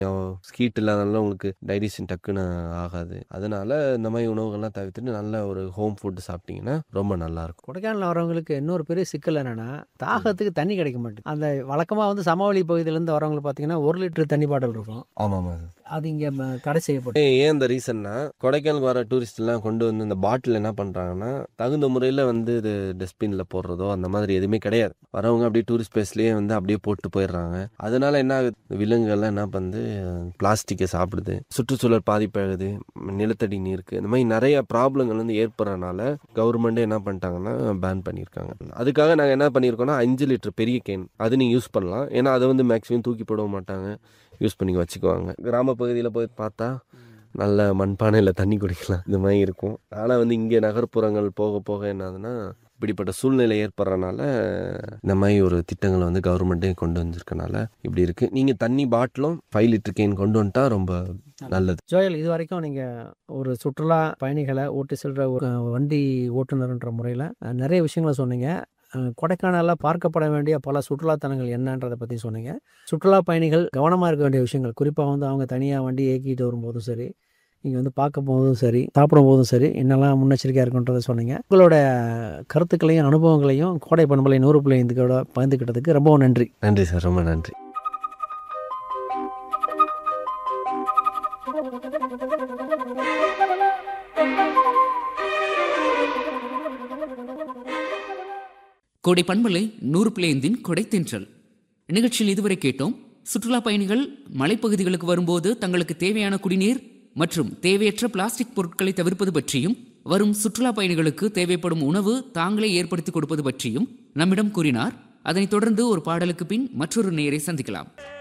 heat இல்லாதனால உங்களுக்கு digestion டக்குன்னு ஆகாது அதனால இந்த மாதிரி உணவுகள்லாம் தவிர்த்துட்டு நல்ல ஒரு ஹோம் ஃபுட் சாப்பிட்டீங்கன்னா ரொம்ப நல்லா இருக்கும் கொடைக்கானல் வரவங்களுக்கு இன்னொரு பெரிய சிக்கல் என்னன்னா தாகத்துக்கு தண்ணி கிடைக்க மாட்டேங்குது அந்த வழக்கமாக வந்து சமவெளி பகுதியிலேருந்து வரவங்களுக்கு பார்த்தீங்கன்னா ஒரு லிட்டர் தண்ணி பாட்டில் இருக்கும் ஆமாம் அது இங்கே தடை செய்யப்பட்டு ஏன் ஏன் இந்த ரீசன்னா கொடைக்கானலுக்கு வர டூரிஸ்ட் எல்லாம் கொண்டு வந்து இந்த பாட்டில் என்ன பண்றாங்கன்னா தகுந்த முறையில் வந்து இது டஸ்ட்பின்ல போடுறதோ அந்த மாதிரி எதுவுமே கிடையாது வரவங்க அப்படியே டூரிஸ்ட் பிளேஸ்லயே வந்து அப்படியே போட்டு போயிடுறாங்க அதனால என்ன ஆகுது விலங்குகள்லாம் என்ன பண்ணுது பிளாஸ்டிக்கை சாப்பிடுது சுற்றுச்சூழல் பாதிப்பாகுது நிலத்தடி நீருக்கு இந்த மாதிரி நிறைய ப்ராப்ளங்கள் வந்து ஏற்படுறதுனால கவர்மெண்ட்டே என்ன பண்ணிட்டாங்கன்னா பேன் பண்ணியிருக்காங்க அதுக்காக நாங்கள் என்ன பண்ணியிருக்கோம்னா அஞ்சு லிட்டர் பெரிய கேன் அது நீங்கள் யூஸ் பண்ணலாம் ஏன்னா அதை வந்து மேக்ஸிமம் தூக்கி போடவும் மாட்டாங்க யூஸ் பண்ணி வச்சுக்குவாங்க கிராம பகுதியில் போய் பார்த்தா நல்ல மண்பானையில் தண்ணி குடிக்கலாம் இந்த மாதிரி இருக்கும் ஆனால் வந்து இங்கே நகர்ப்புறங்கள் போக போக என்னதுன்னா இப்படிப்பட்ட சூழ்நிலை ஏற்படுறனால இந்த மாதிரி ஒரு திட்டங்களை வந்து கவர்மெண்ட்டே கொண்டு வந்திருக்கனால இப்படி இருக்குது நீங்கள் தண்ணி பாட்டிலும் ஃபைவ் லிட்டர் கேன் கொண்டு வந்துட்டா ரொம்ப நல்லது ஜோயல் இது வரைக்கும் நீங்கள் ஒரு சுற்றுலா பயணிகளை ஓட்டி செல்கிற ஒரு அஹ், வண்டி ஓட்டுநர்ன்ற முறையில் நிறைய விஷயங்களை சொன்னீங்க அஹ், கொடைக்கானலில் பார்க்கப்பட வேண்டிய பல சுற்றுலாத்தலங்கள் என்னன்றதை பற்றி சொன்னீங்க சுற்றுலா பயணிகள் கவனமாக இருக்க வேண்டிய விஷயங்கள் குறிப்பாக வந்து அவங்க தனியாக வண்டி இயக்கிட்டு வரும்போதும் சரி நீங்கள் வந்து பார்க்க போதும் சரி சாப்பிடும் போதும் சரி என்னெல்லாம் முன்னெச்சரிக்கையாக இருக்குன்றதை சொன்னீங்க உங்களோட கருத்துக்களையும் அனுபவங்களையும் கோடை பண்பலை நூறு பிள்ளை இந்துக்கோட பகிர்ந்துக்கிட்டதுக்கு ரொம்பவும் நன்றி நன்றி சார் ரொம்ப நன்றி கோடை பண்பலை நூறு பிளேந்தின் கொடைத்தென்றல் நிகழ்ச்சியில் இதுவரை கேட்டோம் சுற்றுலா பயணிகள் மலைப்பகுதிகளுக்கு வரும்போது தங்களுக்கு தேவையான குடிநீர் மற்றும் தேவையற்ற பிளாஸ்டிக் பொருட்களை தவிர்ப்பது பற்றியும் வரும் சுற்றுலா பயணிகளுக்கு தேவைப்படும் உணவு தாங்களே ஏற்படுத்தி கொடுப்பது பற்றியும் நம்மிடம் கூறினார் அதனைத் தொடர்ந்து ஒரு பாடலுக்கு பின் மற்றொரு நேரை சந்திக்கலாம்